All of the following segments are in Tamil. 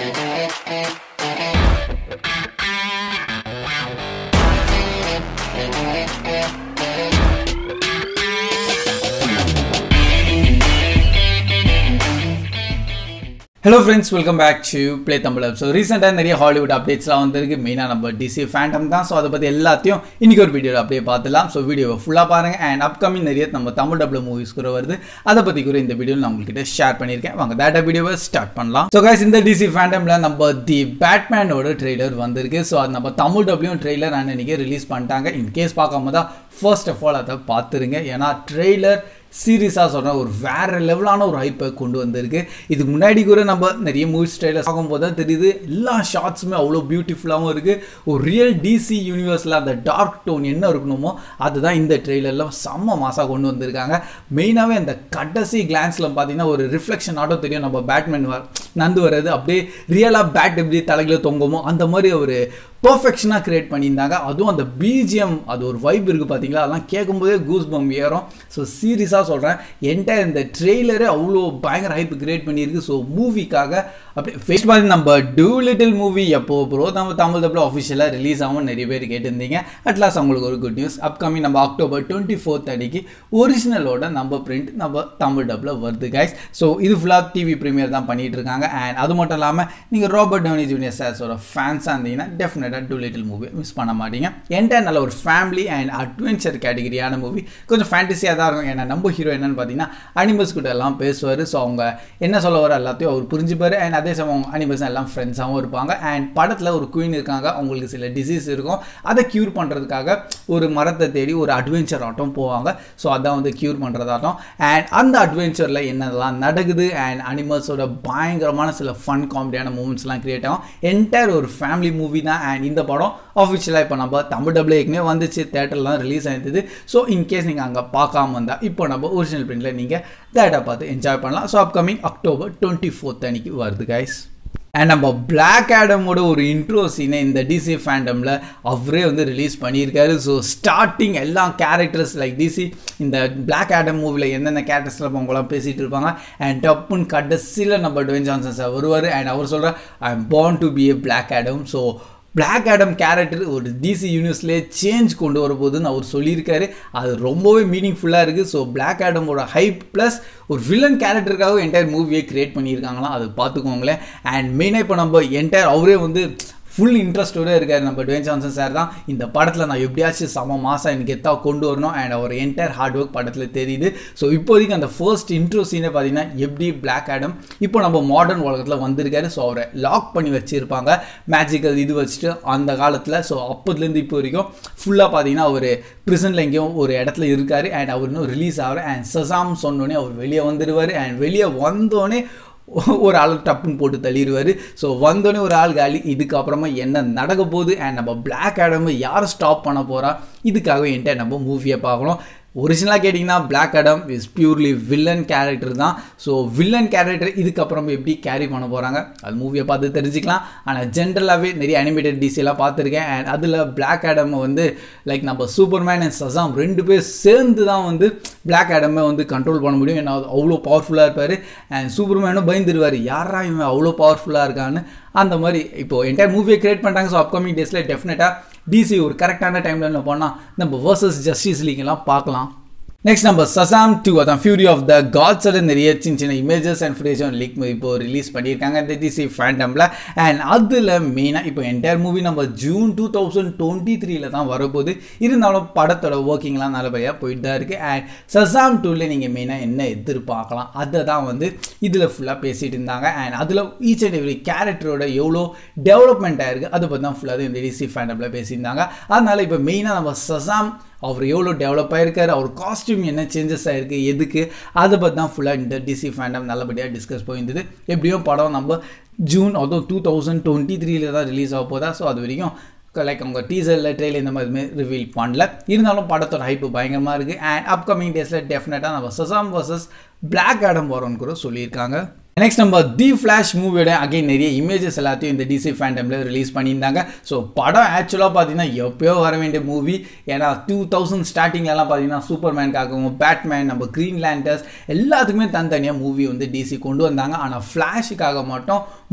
hello friends welcome back to play Tamil so ரீசெண்டாக நிறைய ஹாலிவுட் அப்டேட்ஸ்லாம் வந்திருக்கு மெயினாக நம்ம டிசி ஃபேண்டம் தான் ஸோ அதை பற்றி எல்லாத்தையும் இன்றைக்கி ஒரு வீடியோவில் அப்படியே பார்த்துலாம் ஸோ வீடியோவை ஃபுல்லாக பாருங்கள் அண்ட் அப்கமிங் நிறைய நம்ம தமிழ் டபுள் மூவிஸ் கூட வருது அதை பற்றி கூட இந்த வீடியோவில் நான் உங்கள்கிட்ட ஷேர் பண்ணியிருக்கேன் வாங்க டேட்டா வீடியோவை ஸ்டார்ட் பண்ணலாம் ஸோ கைஸ் இந்த டிசி ஃபேண்டமில் நம்ம தி பேட்மேனோட ட்ரெய்லர் வந்திருக்கு ஸோ அது நம்ம தமிழ் டபுள்யூ ட்ரெய்லர் அன்னைக்கு ரிலீஸ் பண்ணிட்டாங்க இன் கேஸ் பார்க்காம தான் ஃபர்ஸ்ட் ஆஃப் ஆல் அதை பார்த்துருங்க ஏன்னா ட்ரெய்லர் சீரியஸாக சொல்கிறேன் ஒரு வேறு லெவலான ஒரு ஹைப்பை கொண்டு வந்திருக்கு இதுக்கு முன்னாடி கூட நம்ம நிறைய மூவிஸ் ட்ரெயிலர் பார்க்கும்போது தான் தெரியுது எல்லா ஷார்ட்ஸுமே அவ்வளோ பியூட்டிஃபுல்லாகவும் இருக்குது ஒரு ரியல் டிசி யூனிவர்ஸில் அந்த டார்க் டோன் என்ன இருக்கணுமோ அதுதான் இந்த ட்ரெய்லரில் செம்ம மாசாக கொண்டு வந்திருக்காங்க மெயினாகவே அந்த கடைசி கிளான்ஸில் பார்த்தீங்கன்னா ஒரு ரிஃப்ளெக்ஷன் ஆட்டோ தெரியும் நம்ம பேட்மேன் வர நந்து வர்றது அப்படியே ரியலாக பேட் எப்படி தலைகளை தொங்குமோ அந்த மாதிரி ஒரு பர்ஃபெக்ஷனாக க்ரியேட் பண்ணியிருந்தாங்க அதுவும் அந்த பிஜிஎம் அது ஒரு வைப் இருக்குது பார்த்தீங்களா அதெல்லாம் கேட்கும்போதே கூஸ் பம் ஏறும் ஸோ சீரியஸாக சொல்கிறேன் என்கிட்ட இந்த ட்ரெய்லரே அவ்வளோ பயங்கர ஹைப் கிரியேட் பண்ணியிருக்கு ஸோ மூவிக்காக அப்படியே ஃபேஸ் மாதிரி நம்ம டூ லிட்டில் மூவி எப்போ ப்ரோ நம்ம தமிழ் தப்பில் அஃபிஷியலாக ரிலீஸ் ஆகும் நிறைய பேர் கேட்டிருந்தீங்க அட்லாஸ் அவங்களுக்கு ஒரு குட் நியூஸ் அப்கமிங் நம்ம அக்டோபர் டுவெண்ட்டி ஃபோர்த் அன்னைக்கு ஒரிஜினலோட நம்ம பிரிண்ட் நம்ம தமிழ் டப்பில் வருது கைஸ் ஸோ இது ஃபுல்லாக டிவி ப்ரீமியர் தான் பண்ணிகிட்டு இருக்காங்க அண்ட் அது மட்டும் இல்லாமல் நீங்கள் ராபர்ட் டவுனி ஜூனியர் சார்ஸோட ஃபேன்ஸாக இருந்தீங்கன்னா டெஃபினட்டாக டூ லிட்டில் மூவி மிஸ் பண்ண மாட்டீங்க என்கிட்ட நல்ல ஒரு ஃபேமிலி அண்ட் அட்வென்ச்சர் கேட்டகரியான மூவி கொஞ்சம் ஃபேண்டசியாக தான் இருக்கும் ஏன்னா நம்ம ஹீரோ என்னன்னு பார்த்தீங்கன்னா அனிமல்ஸ் கிட்ட எல்லாம் பேசுவார் ஸோ அவங்க என்ன சொல்ல வர எல்லாத்தையும் அவர் புரிஞ்சுப்பார் அண்ட் அதே சமயம் அனிமல்ஸ் எல்லாம் ஃப்ரெண்ட்ஸாகவும் இருப்பாங்க அண்ட் படத்தில் ஒரு குயின் இருக்காங்க அவங்களுக்கு சில டிசீஸ் இருக்கும் அதை க்யூர் பண்ணுறதுக்காக ஒரு மரத்தை தேடி ஒரு அட்வென்ச்சர் ஆட்டம் போவாங்க ஸோ அதான் வந்து க்யூர் பண்ணுறதாட்டம் அண்ட் அந்த அட்வென்ச்சரில் என்னெல்லாம் நடக்குது அண்ட் அனிமல்ஸோட பயங்கரமான சில ஃபன் காமெடியான மூமெண்ட்ஸ்லாம் க்ரியேட் ஆகும் என்டையர் ஒரு ஃபேமிலி மூவி தான் அண்ட் இந்த படம் ஆஃபிஷியலாக இப்போ நம்ம தமிழ் டபுள் ஏற்கனவே வந்துச்சு தேட்டர்லாம் ரிலீஸ் ஆயிருந்தது ஸோ இன்கேஸ் நீங்கள் அங்கே பார்க்காம வந்தால் இப்போ நம்ம ஒரிஜினல் பிரிண்டில் நீங்கள் தேட்டை பார்த்து என்ஜாய் பண்ணலாம் so upcoming October twenty fourth அன்னைக்கு வருது கைஸ் அண்ட் நம்ம பிளாக் ஆடமோட ஒரு இன்ட்ரோ சீனை இந்த டிசி ஃபேண்டமில் அவரே வந்து ரிலீஸ் பண்ணியிருக்காரு ஸோ ஸ்டார்டிங் எல்லா கேரக்டர்ஸ் லைக் டிசி இந்த பிளாக் ஆடம் மூவியில் என்னென்ன கேரக்டர்ஸில் அவங்களாம் பேசிகிட்டு இருப்பாங்க அண்ட் டப்புன்னு கடைசியில் நம்ம டுவென் ஜான்சன் சார் வருவார் அண்ட் அவர் சொல்கிறார் I am born to be a Black Adam so Black Adam character ஒரு டிசி யூனிவர்ஸ்லேயே சேஞ்ச் கொண்டு வரப்போகுதுன்னு அவர் சொல்லியிருக்காரு அது ரொம்பவே மீனிங்ஃபுல்லாக இருக்குது ஸோ பிளாக் ஆடமோட ஹைப் ப்ளஸ் ஒரு வில்லன் கேரக்டருக்காக என்டையர் மூவியை க்ரியேட் பண்ணியிருக்காங்களாம் அது பார்த்துக்கோங்களேன் அண்ட் மெயினாக இப்போ நம்ம என்டையர் அவரே வந்து ஃபுல் இன்ட்ரெஸ்டோட இருக்கார் நம்ம டுவேன் ஜான்சன் சார் தான் இந்த படத்தில் நான் எப்படியாச்சும் சம மாதம் எனக்கு எத்தா கொண்டு வரணும் அண்ட் அவர் என்டையர் ஹார்ட் ஒர்க் படத்தில் தெரியுது ஸோ இப்போதைக்கு அந்த ஃபர்ஸ்ட் இன்ட்ரோ சீனை பார்த்தீங்கன்னா எப்படி பிளாக் ஆடம் இப்போ நம்ம மாடர்ன் உலகத்தில் வந்திருக்காரு ஸோ அவரை லாக் பண்ணி வச்சுருப்பாங்க மேஜிக்கல் இது வச்சுட்டு அந்த காலத்தில் ஸோ அப்போதுலேருந்து இப்போ வரைக்கும் ஃபுல்லாக பார்த்தீங்கன்னா அவர் ப்ரிசனில் எங்கேயும் ஒரு இடத்துல இருக்கார் அண்ட் அவர் இன்னும் ரிலீஸ் ஆகிற அண்ட் சசாம் சொன்னோடனே அவர் வெளியே வந்துடுவார் அண்ட் வெளியே வந்தோடனே ஒரு ஆள் டப்புன்னு போட்டு தள்ளிடுவார் ஸோ வந்தோடனே ஒரு ஆள் காலி இதுக்கப்புறமா என்ன நடக்க போகுது அண்ட் நம்ம பிளாக் ஆடம் யார் ஸ்டாப் பண்ண போகிறா இதுக்காக என்கிட்ட நம்ம மூவியை பார்க்கணும் ஒரிஜினலாக கேட்டிங்கன்னா Black Adam is purely villain character தான் ஸோ வில்லன் கேரக்டர் இதுக்கப்புறம் எப்படி கேரி பண்ண போகிறாங்க அது மூவியை பார்த்து தெரிஞ்சுக்கலாம் ஆனால் ஜென்ரலாகவே நிறைய அனிமேட்டட் டிசியெல்லாம் பார்த்துருக்கேன் அண்ட் அதில் பிளாக் ஆடம் வந்து லைக் நம்ம சூப்பர்மேன் அண்ட் சசாம் ரெண்டு பேர் சேர்ந்து தான் வந்து பிளாக் ஆடமை வந்து கண்ட்ரோல் பண்ண முடியும் ஏன்னா அவ்வளோ பவர்ஃபுல்லாக இருப்பார் அண்ட் சூப்பர்மேனும் பயந்துருவார் யாரா இவன் அவ்வளோ பவர்ஃபுல்லாக இருக்கான்னு அந்த மாதிரி இப்போது என்டையர் மூவியை கிரியேட் பண்ணிட்டாங்க ஸோ அப்கமிங் டேஸில் டெஃபினட்டாக டிசி ஒரு கரெக்டான டைமில் போனால் நம்ம வர்சஸ் ஜஸ்டிஸ் லீக்லாம் பார்க்கலாம் நெக்ஸ்ட் நம்ம சசாம் டூ அதான் ஃபியூரி ஆஃப் த காட்ஸோட நிறைய சின்ன சின்ன இமேஜஸ் அண்ட் ஃபுட்டேஜும் லீக் இப்போ ரிலீஸ் பண்ணியிருக்காங்க இந்த டிசி ஃபேண்டமில் அண்ட் அதில் மெயினாக இப்போ என்டையர் மூவி நம்ம ஜூன் டூ தௌசண்ட் டுவெண்ட்டி த்ரீல தான் வரப்போகுது இருந்தாலும் படத்தோட ஒர்க்கிங்லாம் நல்லபடியாக போயிட்டு தான் இருக்குது அண்ட் சசாம் டூவில் நீங்கள் மெயினாக என்ன எதிர்பார்க்கலாம் அதை தான் வந்து இதில் ஃபுல்லாக பேசிகிட்டு இருந்தாங்க அண்ட் அதில் ஈச் அண்ட் எவ்ரி கேரக்டரோட எவ்வளோ டெவலப்மெண்ட் ஆயிருக்கு அதை பற்றி தான் ஃபுல்லாக இந்த டிசி ஃபேண்டமில் பேசியிருந்தாங்க அதனால் இப்போ மெயினாக நம்ம சசாம் அவர் எவ்வளோ டெவலப் ஆகிருக்காரு அவர் காஸ்டியூம் என்ன சேஞ்சஸ் ஆகிருக்கு எதுக்கு அதை பற்றி தான் ஃபுல்லாக இந்த டிசி ஃபேண்டம் நல்லபடியாக டிஸ்கஸ் போயிருந்தது எப்படியும் படம் நம்ம ஜூன் அதுவும் டூ தௌசண்ட் டுவெண்ட்டி த்ரீல தான் ரிலீஸ் ஆக போதா ஸோ அது வரைக்கும் லைக் அவங்க டீசரில் ட்ரெயிலில் இந்த மாதிரி ரிவீல் பண்ணல இருந்தாலும் படத்தோட ஹைப்பு பயங்கரமாக இருக்குது அண்ட் அப்கமிங் டேஸில் டெஃபினட்டாக நம்ம சசாம் வர்சஸ் பிளாக் ஆடம் வரோன்னு கூட சொல்லியிருக்காங்க நெக்ஸ்ட் நம்ம தி ஃப்ளாஷ் மூவியோட அகைன் நிறைய இமேஜஸ் எல்லாத்தையும் இந்த டிசி ஃபேண்டமில் ரிலீஸ் பண்ணியிருந்தாங்க ஸோ படம் ஆக்சுவலாக பார்த்தீங்கன்னா எப்போயோ வர வேண்டிய மூவி ஏன்னா டூ தௌசண்ட் ஸ்டார்டிங்லலாம் பார்த்தீங்கன்னா சூப்பர்மேனுக்காகவும் பேட்மேன் நம்ம க்ரீன் லேண்டர்ஸ் எல்லாத்துக்குமே தனித்தனியாக மூவி வந்து டிசி கொண்டு வந்தாங்க ஆனால் ஃப்ளாஷுக்காக மட்டும்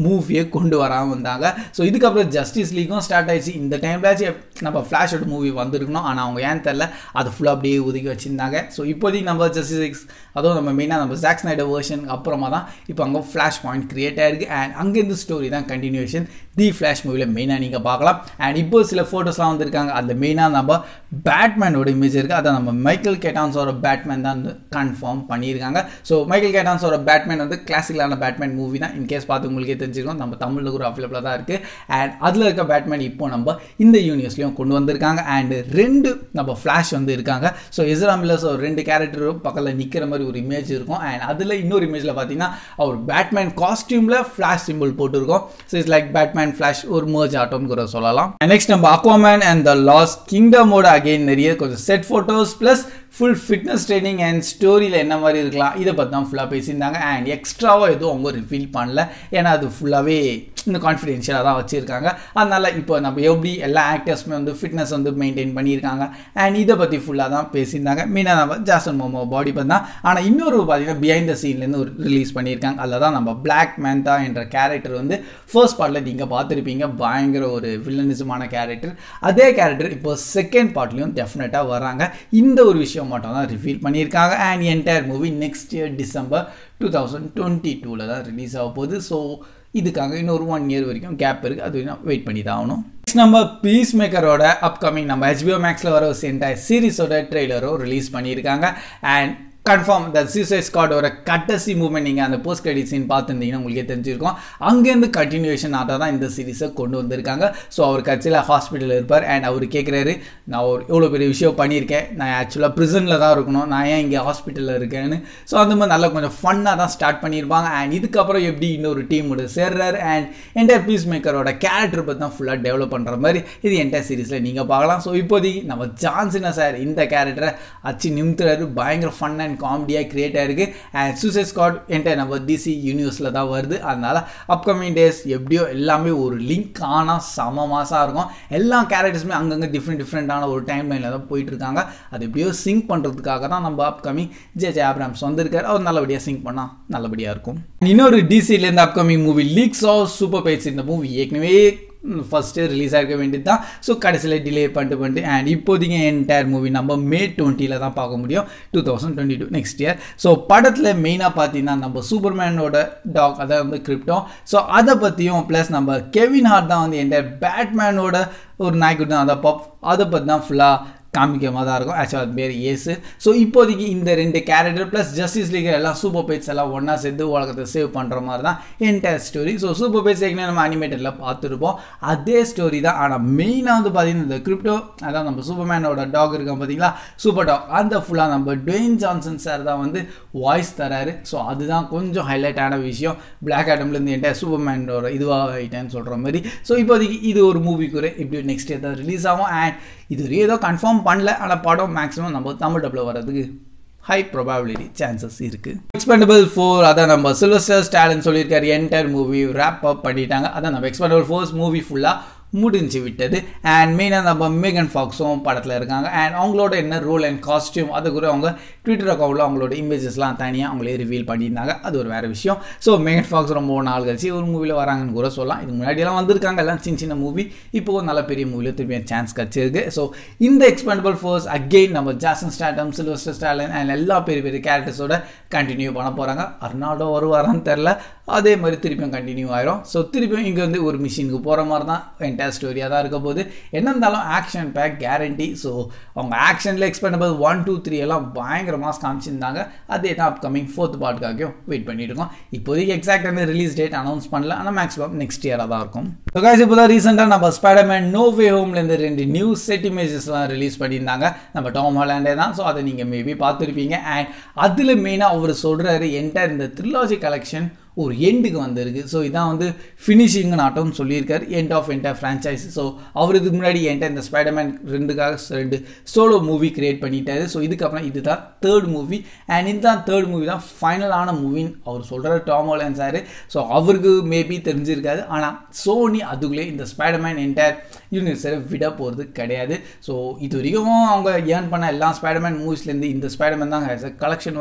மூவியை கொண்டு வராமல் வந்தாங்க ஸோ இதுக்கப்புறம் ஜஸ்டிஸ் லீக்கும் ஸ்டார்ட் ஆயிடுச்சு இந்த டைம்லாச்சும் நம்ம ஃப்ளாஷோட மூவி வந்திருக்கணும் ஆனால் அவங்க ஏன் தெரில அது ஃபுல்லாக அப்படியே ஒதுக்கி வச்சுருந்தாங்க ஸோ இப்போதைக்கு நம்ம ஜஸ்டிஸ் எக்ஸ் அதுவும் நம்ம மெயினாக நம்ம ஜாக் ஸ்னைடர் வேர்ஷன் அப்புறமா தான் இப்போ அங்கே ஃப்ளாஷ் பாயிண்ட் கிரியேட் ஆயிருக்கு அண்ட் அங்கேருந்து ஸ்டோரி தான் கண்டினியூஷன் தி ஃப்ளாஷ் மூவியில் மெயினாக நீங்கள் பார்க்கலாம் அண்ட் இப்போ சில ஃபோட்டோஸ்லாம் வந்திருக்காங்க அதில் மெயினாக நம்ம பேட்மேனோட இமேஜ் இருக்குது அதை நம்ம மைக்கேல் கேட்டான்ஸோட பேட்மேன் தான் வந்து கன்ஃபார்ம் பண்ணியிருக்காங்க ஸோ மைக்கேல் கேட்டான்ஸோட பேட்மேன் வந்து கிளாசிக்கலான பேட்மேன் மூவி தான் இன்கேஸ் பார்த்து உங்களுக்கே தெரிஞ்சிருக்கும் நம்ம தமிழில் கூட அவைலபிளாக தான் இருக்குது அண்ட் அதில் இருக்க பேட்மேன் இப்போ நம்ம இந்த யூனிவர்ஸ்லையும் கொண்டு வந்திருக்காங்க அண்ட் ரெண்டு நம்ம ஃப்ளாஷ் வந்து இருக்காங்க ஸோ எஸ்ரா மில்லர்ஸ் ஒரு ரெண்டு கேரக்டரும் பக்கத்தில் நிற்கிற மாதிரி ஒரு இமேஜ் இருக்கும் அண்ட் அதில் இன்னொரு இமேஜில் பார்த்தீங்கன்னா அவர் பேட்மேன் காஸ்டியூமில் ஃப்ளாஷ் சிம்பிள் போட்டிருக்கோம் so it's like Batman flash ஒரு மர்ஜ் ஆட்டோம்னு கூட சொல்லலாம் நெக்ஸ்ட் நம்ம அக்வாமேன் அண்ட் த லாஸ்ட் கிங்டமோட அகைன் நிறைய கொஞ்சம் set photos plus full fitness training and ஸ்டோரியில் என்ன மாதிரி இருக்கலாம் இதை பற்றி தான் ஃபுல்லாக பேசியிருந்தாங்க அண்ட் எக்ஸ்ட்ராவாக எதுவும் அவங்க ரிஃபீல் பண்ணல ஏன்னா அது ஃபுல்லாகவே இன்னும் கான்ஃபிடென்ஷியலாக தான் வச்சுருக்காங்க அதனால் இப்போ நம்ம எப்படி எல்லா ஆக்டர்ஸுமே வந்து ஃபிட்னஸ் வந்து மெயின்டைன் பண்ணியிருக்காங்க அண்ட் இதை பற்றி ஃபுல்லாக தான் பேசியிருந்தாங்க மெயினாக நம்ம ஜாசன் மோமோ பாடி பற்றி தான் ஆனால் இன்னொரு பார்த்தீங்கன்னா பிஹைண்ட் த சீன்லேருந்து ஒரு ரிலீஸ் பண்ணியிருக்காங்க அதில் தான் நம்ம பிளாக் மேந்தா என்ற கேரக்டர் வந்து ஃபர்ஸ்ட் பார்ட்டில் நீங்கள் பார்த்துருப்பீங்க பயங்கர ஒரு வில்லனிசமான கேரக்டர் அதே கேரக்டர் இப்போ செகண்ட் பார்ட்லேயும் டெஃபினட்டாக வராங்க இந்த ஒரு விஷயம் மட்டும் தான் ரிவீல் பண்ணியிருக்காங்க and entire movie next year December two thousand twenty டூவில் தான் ரிலீஸ் ஆக போகுது ஸோ இதுக்காக இன்னொரு ஒன் இயர் வரைக்கும் கேப் இருக்குது அது வெயிட் பண்ணி தான் ஆகணும் நெக்ஸ்ட் நம்ம பீஸ் மேக்கரோட அப்கமிங் நம்ம ஹெச்பிஓ மேக்ஸில் வர சென்டாய் சீரிஸோட ட்ரெய்லரும் ரிலீஸ் பண்ணியிருக்காங்க அண்ட் கன்ஃபார்ம் த சூசைட் ஸ்காடோட கட்டசி மூமெண்ட் நீங்கள் அந்த போஸ்ட் கிரெடிட் சீன் பார்த்துருந்தீங்கன்னா உங்களுக்கே தெரிஞ்சிருக்கும் அங்கேருந்து கண்டினியூஷன் ஆட்டாக தான் இந்த சீரிஸை கொண்டு வந்திருக்காங்க ஸோ அவர் கட்சியில் ஹாஸ்பிட்டலில் இருப்பார் அண்ட் அவர் கேட்குறாரு நான் ஒரு எவ்வளோ பெரிய விஷயம் பண்ணியிருக்கேன் நான் ஆக்சுவலாக ப்ரிசனில் தான் இருக்கணும் நான் ஏன் இங்கே ஹாஸ்பிட்டலில் இருக்கேன்னு ஸோ அந்த மாதிரி நல்லா கொஞ்சம் ஃபன்னாக தான் ஸ்டார்ட் பண்ணியிருப்பாங்க அண்ட் இதுக்கப்புறம் எப்படி இன்னொரு டீமோட சேர்றாரு அண்ட் என்டையர் பீஸ் மேக்கரோட கேரக்டர் பற்றி தான் ஃபுல்லாக டெவலப் பண்ணுற மாதிரி இது என்டையர் சீரிஸில் நீங்கள் பார்க்கலாம் ஸோ இப்போதைக்கு நம்ம ஜான்சினா சார் இந்த கேரக்டரை அச்சு நிமித்துறாரு பயங்கர ஃபன் அண்ட் காமெடியாக கிரியேட் ஆயிருக்கு அண்ட் சூசைட் ஸ்காட் என்கிட்ட நம்ம டிசி யூனிவர்ஸில் தான் வருது அதனால் அப்கமிங் டேஸ் எப்படியோ எல்லாமே ஒரு லிங்க் ஆனால் செம மாசாக இருக்கும் எல்லா கேரக்டர்ஸுமே அங்கங்கே டிஃப்ரெண்ட் டிஃப்ரெண்ட்டான ஒரு டைம் லைனில் தான் போயிட்டு இருக்காங்க அது எப்படியோ சிங்க் பண்ணுறதுக்காக தான் நம்ம அப்கமிங் ஜே ஜே ஆப்ராம்ஸ் வந்திருக்காரு அவர் நல்லபடியாக சிங்க் பண்ணால் நல்லபடியாக இருக்கும் இன்னொரு டிசிலேருந்து upcoming movie leaks of Super Pets இந்த மூவி ஏற்கனவே ஃபஸ்ட்டு ரிலீஸ் ஆகிருக்க வேண்டியது தான் ஸோ கடைசியில் டிலே பண்ணிட்டு பண்ணிட்டு அண்ட் இப்போதைக்கு என்டையர் மூவி நம்ம மே டுவெண்ட்டியில் தான் பார்க்க முடியும் two thousand twenty two next year so படத்தில் மெயினாக பார்த்தீங்கன்னா நம்ம சூப்பர்மேனோட டாக் அதாவது வந்து கிரிப்டோ ஸோ அதை பற்றியும் ப்ளஸ் நம்ம கெவின் ஹார்ட் தான் வந்து என்டையர் பேட்மேனோட ஒரு நாய்க்குட்டி தான் அதை பப் அதை பற்றி தான் ஃபுல்லாக காமிக்கமாக தான் இருக்கும் ஆக்சுவலாக அது பேர் ஏசு ஸோ இப்போதைக்கு இந்த ரெண்டு கேரக்டர் ப்ளஸ் ஜஸ்டிஸ் லீக் எல்லாம் சூப்பர் பேட்ஸ் எல்லாம் ஒன்றா சேர்த்து உலகத்தை சேவ் பண்ணுற மாதிரி தான் entire story so Super Pets ஏற்கனவே நம்ம அனிமேட்டடில் பார்த்துருப்போம் அதே ஸ்டோரி தான் ஆனால் மெயினாக வந்து பார்த்தீங்கன்னா இந்த கிரிப்டோ அதான் நம்ம சூப்பர்மேனோட டாக் இருக்கான் பார்த்தீங்களா சூப்பர் டாக் அந்த ஃபுல்லாக நம்ம டுவெயின் ஜான்சன் சார் தான் வந்து வாய்ஸ் தராரு ஸோ அதுதான் கொஞ்சம் ஹைலைட் ஆன விஷயம் பிளாக் ஆடம்லேருந்து என்டையர் சூப்பர்மேனோட இதுவாக ஆகிட்டேன்னு சொல்கிற மாதிரி ஸோ இப்போதைக்கு இது ஒரு மூவிக்குரிய இப்படி நெக்ஸ்ட் இயர் தான் ரிலீஸ் ஆகும் அண்ட் இது ஏதோ கன்ஃபார்ம் பண்ணல ஆனால் படம் மேக்ஸிமம் நம்ம தமிழ் டப்பில் வர்றதுக்கு ஹை ப்ரொபாபிலிட்டி சான்சஸ் இருக்குது எக்ஸ்பெண்டபிள் ஃபோர் அதான் நம்ம சில்வஸ்டர் ஸ்டாலின் சொல்லியிருக்காரு என்டையர் மூவி ரேப் அப் பண்ணிட்டாங்க அதான் நம்ம எக்ஸ்பெண்டபிள் ஃபோர்ஸ் மூவி ஃபுல்லாக முடிஞ்சு விட்டது அண்ட் மெயினாக நம்ம மேகன் ஃபாக்ஸும் படத்தில் இருக்காங்க அண்ட் அவங்களோட என்ன ரோல் அண்ட் காஸ்டியூம் அது கூட அவங்க ட்விட்டர் அக்கௌண்ட்டில் அவங்களோட இமேஜஸ்லாம் தனியாக அவங்களே ரிவீல் பண்ணியிருந்தாங்க அது ஒரு வேறு விஷயம் ஸோ மேகன் ஃபாக்ஸ் ரொம்ப நாள் கழிச்சு ஒரு மூவியில் வராங்கன்னு கூட சொல்லலாம் இது முன்னாடியெல்லாம் வந்திருக்காங்க எல்லாம் சின்ன சின்ன மூவி இப்போ ஒரு நல்ல பெரிய மூவியில் திருப்பி சான்ஸ் கிடச்சிருக்கு ஸோ இந்த எக்ஸ்பெண்டபிள் ஃபோர்ஸ் அகெயின் நம்ம Jason Statham Sylvester Stallone and எல்லா பெரிய பெரிய கேரக்டர்ஸோட கண்டினியூ பண்ண போகிறாங்க அர்னால்டோ வருவாரான்னு தெரில அதே மாதிரி திருப்பியும் கண்டினியூ ஆயிரும் ஸோ திருப்பியும் இங்கே வந்து ஒரு மிஷினுக்கு போகிற மாதிரி தான் என்டையர் ஸ்டோரியாக தான் இருக்க போது என்ன இருந்தாலும் ஆக்ஷன் பேக் கேரண்டி ஸோ அவங்க ஆக்ஷனில் எக்ஸ்பெண்டபிள் ஒன் டூ த்ரீ எல்லாம் பயங்கர மாஸ் காமிச்சிருந்தாங்க அதே தான் அப்கமிங் ஃபோர்த் பார்ட்டுக்காகவும் வெயிட் பண்ணிட்டு இருக்கோம் இப்போதைக்கு எக்ஸாக்டான ரிலீஸ் டேட் அனௌன்ஸ் பண்ணல ஆனால் மேக்ஸிமம் நெக்ஸ்ட் இயராக தான் இருக்கும் ஸோ காய்ஸ் இப்போ தான் ரீசெண்டாக நம்ம ஸ்பைடர்மேன் நோ வே ஹோம்லேருந்து ரெண்டு நியூ செட் இமேஜஸ்லாம் ரிலீஸ் பண்ணியிருந்தாங்க நம்ம டாம் ஹாலாண்டே தான் ஸோ அதை நீங்கள் மேபி பார்த்துருப்பீங்க அண்ட் அதில் மெயினாக அவர் சொல்கிறாரு என்டையர் இந்த த்ரிலாஜி கலெக்ஷன் ஒரு எண்டுக்கு வந்திருக்கு ஸோ இதான் வந்து ஃபினிஷிங்னு ஆட்டம் சொல்லியிருக்காரு end of entire franchise so அவர் இதுக்கு முன்னாடி என்கிட்ட இந்த ஸ்பைடர்மேன் ரெண்டுக்காக ரெண்டு சோலோ மூவி கிரியேட் பண்ணிட்டாரு ஸோ இதுக்கப்புறம் இதுதான் தேர்ட் மூவி அண்ட் இதுதான் தேர்ட் மூவி தான் ஃபைனலான மூவின்னு அவர் சொல்கிறார் டாம் ஹோலன் சார் ஸோ அவருக்கு மேபி தெரிஞ்சிருக்காது ஆனால் சோனி அதுக்குள்ளே இந்த ஸ்பைடர்மேன் என்டையர் யூனிவர்ஸை விட போகிறது கிடையாது ஸோ இது வரைக்கும் அவங்க ஏர்ன் பண்ண எல்லா ஸ்பைடர்மேன் மூவிஸ்லேருந்து இந்த ஸ்பைடர்மேன் தான் கலெக்ஷன் வைஸ்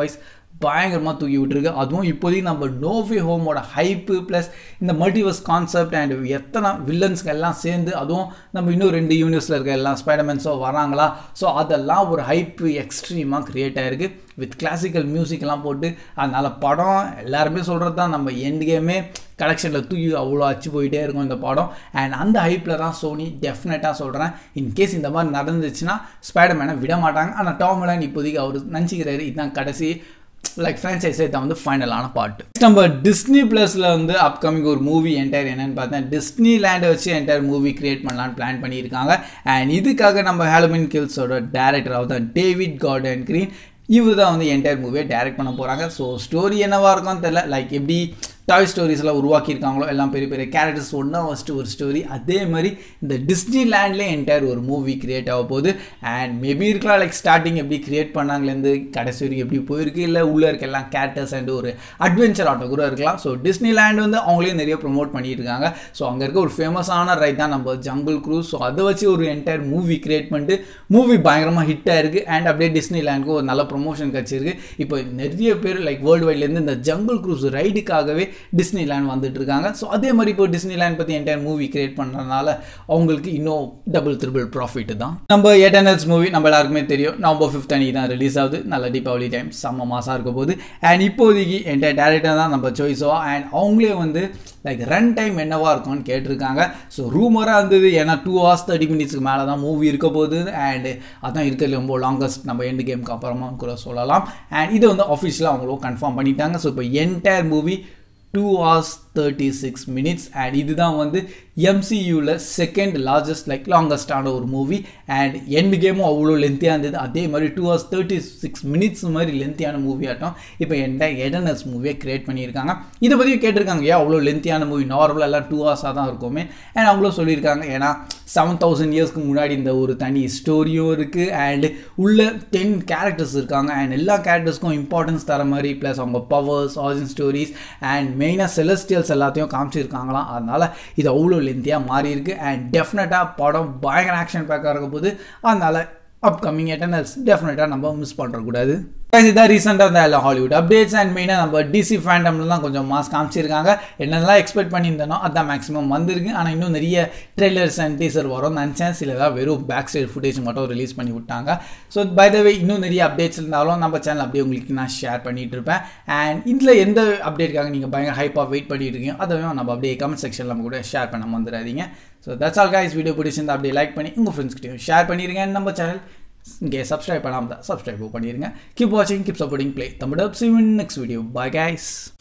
பயங்கரமாக தூக்கி விட்டுருக்கு அதுவும் இப்போதைக்கு நம்ம நோவே ஹோமோட ஹைப்பு ப்ளஸ் இந்த மல்டிவர்ஸ் கான்செப்ட் அண்ட் எத்தனை வில்லன்ஸ்க்கு எல்லாம் சேர்ந்து அதுவும் நம்ம இன்னும் ரெண்டு யூனிவர்ஸில் இருக்க எல்லாம் ஸ்பைடர்மேன்ஸோ வராங்களா ஸோ அதெல்லாம் ஒரு ஹைப்பு எக்ஸ்ட்ரீமாக க்ரியேட் ஆகிருக்கு வித் கிளாசிக்கல் மியூசிக்லாம் போட்டு அதனால் படம் எல்லாருமே சொல்கிறது தான் நம்ம எண்ட் கேமே கலெக்ஷனில் தூக்கி அவ்வளோ அச்சு போயிட்டே இருக்கும் இந்த படம் அண்ட் அந்த ஹைப்பில் தான் சோனி டெஃபினட்டாக சொல்கிறேன் இன்கேஸ் இந்த மாதிரி நடந்துச்சுன்னா ஸ்பைடர்மேனை விட மாட்டாங்க ஆனால் டாம்லான் இப்போதைக்கு அவர் நினச்சிக்கிறாரு இதுதான் கடைசி லைக் ஃப்ரான்ச்சைஸே தான் வந்து ஃபைனலான பாட்டு நம்ம டிஸ்னி ப்ளஸில் வந்து அப்கமிங் ஒரு மூவி என்டையர் என்னன்னு பார்த்தேன் டிஸ்னி லேண்டை வச்சு என்டையர் மூவி கிரியேட் பண்ணலான்னு பிளான் பண்ணியிருக்காங்க அண்ட் இதுக்காக நம்ம ஹாலோமின் கில்ஸோட டேரக்டர் தான் டேவிட் கார்டன் க்ரீன் இவர் தான் வந்து என்டையர் மூவியை டைரக்ட் பண்ண போகிறாங்க ஸோ ஸ்டோரி என்னவாக இருக்கும்னு தெரில லைக் எப்படி டாய் ஸ்டோரிஸ்லாம் உருவாக்கியிருக்காங்களோ எல்லாம் பெரிய பெரிய கேரக்டர்ஸ் ஒன்றா ஃபஸ்ட்டு ஒரு ஸ்டோரி அதே மாதிரி இந்த டிஸ்னி லேண்ட்லேயே என்டையர் ஒரு மூவி கிரியேட் ஆக போகுது அண்ட் மேபி இருக்கலாம் லைக் ஸ்டார்டிங் எப்படி கிரியேட் பண்ணாங்களேருந்து கடைசி வரைக்கும் எப்படி போயிருக்கு இல்லை உள்ளே இருக்க எல்லாம் கேரக்டர்ஸ் அண்ட் ஒரு அட்வென்ச்சர் ஆட்டோ கூட இருக்கலாம் ஸோ டிஸ்னி லேண்ட் வந்து அவங்களே நிறைய ப்ரொமோட் பண்ணிட்டு இருக்காங்க ஸோ அங்கே இருக்க ஒரு ஃபேமஸான ரைட் தான் நம்ம ஜங்கிள் க்ரூஸ் ஸோ அதை வச்சு ஒரு என்டையர் மூவி கிரியேட் பண்ணிட்டு மூவி பயங்கரமாக ஹிட் ஆயிருக்கு அண்ட் அப்படியே டிஸ்னி லேண்டுக்கு ஒரு நல்ல ப்ரொமோஷன் கிடச்சிருக்கு இப்போ நிறைய பேர் லைக் வேர்ல்டு வைட்லேருந்து இந்த ஜங்கிள் க்ரூஸ் ரைடுக்காகவே டிஸ்னி லேண்ட் வந்துட்டு இருக்காங்க ஸோ அதே மாதிரி இப்போ டிஸ்னி லேண்ட் பற்றி என்டையர் மூவி கிரியேட் பண்ணுறதுனால அவங்களுக்கு இன்னும் டபுள் த்ரிபிள் ப்ராஃபிட் தான் நம்ம எட்டர்னல்ஸ் மூவி நம்ம எல்லாருக்குமே தெரியும் நவம்பர் ஃபிஃப்த் அன்னைக்கு தான் ரிலீஸ் ஆகுது நல்ல தீபாவளி டைம் செம்ம மாதம் இருக்க போது அண்ட் இப்போதைக்கு என்டையர் டேரக்டர் தான் நம்ம சாய்ஸோ அண்ட் அவங்களே வந்து லைக் ரன் டைம் என்னவா இருக்கும்னு கேட்டிருக்காங்க ஸோ ரூமராக இருந்தது ஏன்னா டூ ஹவர்ஸ் தேர்ட்டி மினிட்ஸ்க்கு மேலே தான் மூவி இருக்க போகுது அண்ட் அதான் இருக்கிறது ரொம்ப லாங்கஸ்ட் நம்ம எண்டு கேமுக்கு அப்புறமா கூட சொல்லலாம் அண்ட் இது வந்து அஃபிஷியலாக அவங்களும் கன்ஃபார்ம் பண்ணிட்டாங்க ஸோ இப்போ entire movie two hours thirty six minutes and இதுதான் வந்து எம்சியூவில் செகண்ட் லார்ஜஸ்ட் லைக் லாங்கஸ்டான ஒரு மூவி அண்ட் எண்ட் கேமும் அவ்வளோ லென்த்தியாக இருந்தது அதே மாதிரி two hours thirty six minutes மாதிரி லென்த்தியான மூவி ஆட்டம் இப்போ என்ட எடனஸ் மூவியை கிரியேட் பண்ணியிருக்காங்க இதை பற்றி கேட்டிருக்காங்க ஏன் அவ்வளோ லென்த்தியான மூவி நார்மலாக எல்லாம் டூ ஹவர்ஸாக தான் இருக்குமே அண்ட் அவங்களும் சொல்லியிருக்காங்க ஏன்னா செவன் தௌசண்ட் இயர்ஸ்க்கு முன்னாடி இந்த ஒரு தனி ஸ்டோரியும் இருக்குது அண்ட் உள்ள டென் கேரக்டர்ஸ் இருக்காங்க அண்ட் எல்லா கேரக்டர்ஸ்க்கும் இம்பார்ட்டன்ஸ் தர மாதிரி ப்ளஸ் அவங்க பவர்ஸ் ஆரிஜின் ஸ்டோரிஸ் அண்ட் மெயினாக செலஸ்டியல்ஸ் எல்லாத்தையும் காமிச்சிருக்காங்களாம் அதனால் இது அவ்வளோ லென்த்தியாக மாறி இருக்கு அண்ட் டெஃபினட்டாக படம் பயங்கர ஆக்ஷன் பேக்காக இருக்க போது அதனால் அப்கமிங் எட்டர்னல்ஸ் டெஃபினட்டாக நம்ம மிஸ் பண்ணுறக்கூடாது இதான் ரீசெண்டாக இருந்த எல்லா ஹாலிவுட் அப்டேட்ஸ் அண்ட் மெயினாக நம்ம டிசி ஃபேண்டம்லாம் கொஞ்சம் மாஸ் காமிச்சிருக்காங்க என்னெல்லாம் எக்ஸ்பெக்ட் பண்ணியிருந்தனோ அதான் மேக்ஸிமம் வந்திருக்கு ஆனால் இன்னும் நிறைய ட்ரெய்லர்ஸ் அண்ட் டீசர் வரும் நினச்சேன் சிலதாக வெறும் பேக் சைடு ஃபுட்டேஜ் மட்டும் ரிலீஸ் பண்ணி விட்டாங்க ஸோ பை த வே இன்னும் நிறைய அப்டேட்ஸ் இருந்தாலும் நம்ம சேனல் அப்படியே உங்களுக்கு நான் ஷேர் பண்ணிட்டு இருப்பேன் அண்ட் இதில் எந்த அப்டேட்காக நீங்கள் பயங்கர ஹைப்பாக வெயிட் பண்ணிட்டு இருக்கீங்க அதையும் நம்ம அப்படியே கமெண்ட் செக்ஷனில் நம்ம கூட ஷேர் பண்ண வந்துடாதீங்க so that's all guys video பிடிச்சிருந்தா அப்படியே லைக் பண்ணி உங்கள் ஃப்ரெண்ட்ஸ்கிட்டையும் ஷேர் பண்ணிடுங்க நம்ம சேனல் இங்கே சப்ஸ்கிரைப் பண்ணாமல் தான் சப்ஸ்கிரைப் பண்ணிடுங்க கீப் வாட்சிங் keep supporting play Tamil next video bye guys